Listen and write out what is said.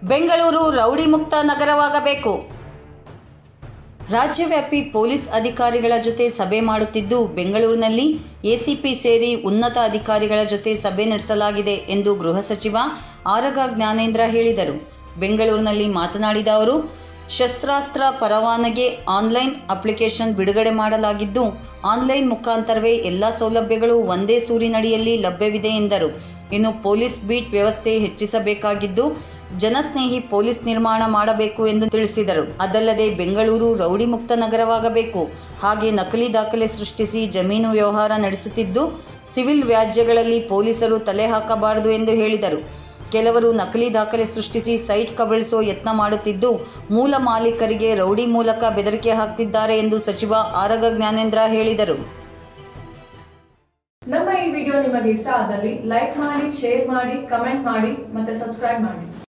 Bengaluru rowdy ಮುಕ್ತ ನಗರವಾಗಬೇಕು ರಾಜ್ಯವ್ಯಾಪಿ police ಅಧಿಕಾರಿಗಳ ಜೊತೆ ಸಭೆ ಮಾಡುತ್ತಿದ್ದು ಬೆಂಗಳೂರಿನಲ್ಲಿ ಎಸಿಪಿ ಸೇರಿ ಉನ್ನತ ಅಧಿಕಾರಿಗಳ ಜೊತೆ ಸಭೆ ನಡೆಸಲಾಗಿದೆ ಎಂದು ಗೃಹ ಸಚಿವ ಆರಗ ಜ್ಞಾನೇಂದ್ರ ಹೇಳಿದರು ಬೆಂಗಳೂರಿನಲ್ಲಿ ಮಾತನಾಡಿದ ಅವರು ಶಸ್ತ್ರಾಸ್ತ್ರ ಪರವಾನಗಿ ಆನ್ಲೈನ್ ಅಪ್ಲಿಕೇಶನ್ ಬಿಡುಗಡೆ ಮಾಡಲಾಗಿದ್ದು ಆನ್ಲೈನ್ ಮುಖಾಂತರವೇ ಎಲ್ಲ ಸೌಲಭ್ಯಗಳು ಒಂದೇ ಸೂರಿನಡಿಯಲ್ಲಿ ಲಭ್ಯವಿದೆ ಎಂದರು ಇನ್ನು ಪೊಲೀಸ್ ಬೀಟ್ ವ್ಯವಸ್ಥೆ ಹೆಚ್ಚಿಸಬೇಕಾಗಿದ್ದು ಜನಸ್ನೇಹಿ ಪೊಲೀಸ್ ನಿರ್ಮಾಣ ಮಾಡಬೇಕು ಎಂದು ತಿಳಿಸಿದರು ಅದಲ್ಲದೆ ಬೆಂಗಳೂರು ರೌಡಿ ಮುಕ್ತ ನಗರವಾಗಬೇಕು ಹಾಗೆ ನಕಲಿ ದಾಖಲೆ ಸೃಷ್ಟಿಸಿ ಜಮೀನು ವ್ಯವಹಾರ ನಡೆಸುತ್ತಿದ್ದು ಸಿವಿಲ್ ವ್ಯಾಜ್ಯಗಳಲ್ಲಿ ಪೊಲೀಸರು ತಲೆ ಹಾಕಬಾರದು ಎಂದು ಹೇಳಿದರು ಕೆಲವರು ನಕಲಿ ದಾಖಲೆ ಸೃಷ್ಟಿಸಿ ಸೈಟ್ ಕಬಳಿಸೋ ಯತ್ನ ಮಾಡುತ್ತಿದ್ದು ಮೂಲ ಮಾಲೀಕರಿಗೆ ರೌಡಿ ಮೂಲಕ ಬೆದರಿಕೆ ಹಾಕ್ತಿದ್ದಾರೆ ಎಂದು ಸಚಿವ ಆರಗ ಜ್ಞಾನೇಂದ್ರ ಹೇಳಿದರು ನಮ್ಮ ಈ ವಿಡಿಯೋ ನಿಮಗೆ ಇಷ್ಟ ಆದಲ್ಲಿ ಲೈಕ್ ಮಾಡಿ ಶೇರ್ ಮಾಡಿ ಕಮೆಂಟ್ ಮಾಡಿ ಮತ್ತೆ ಸಬ್ಸ್ಕ್ರೈಬ್ ಮಾಡಿ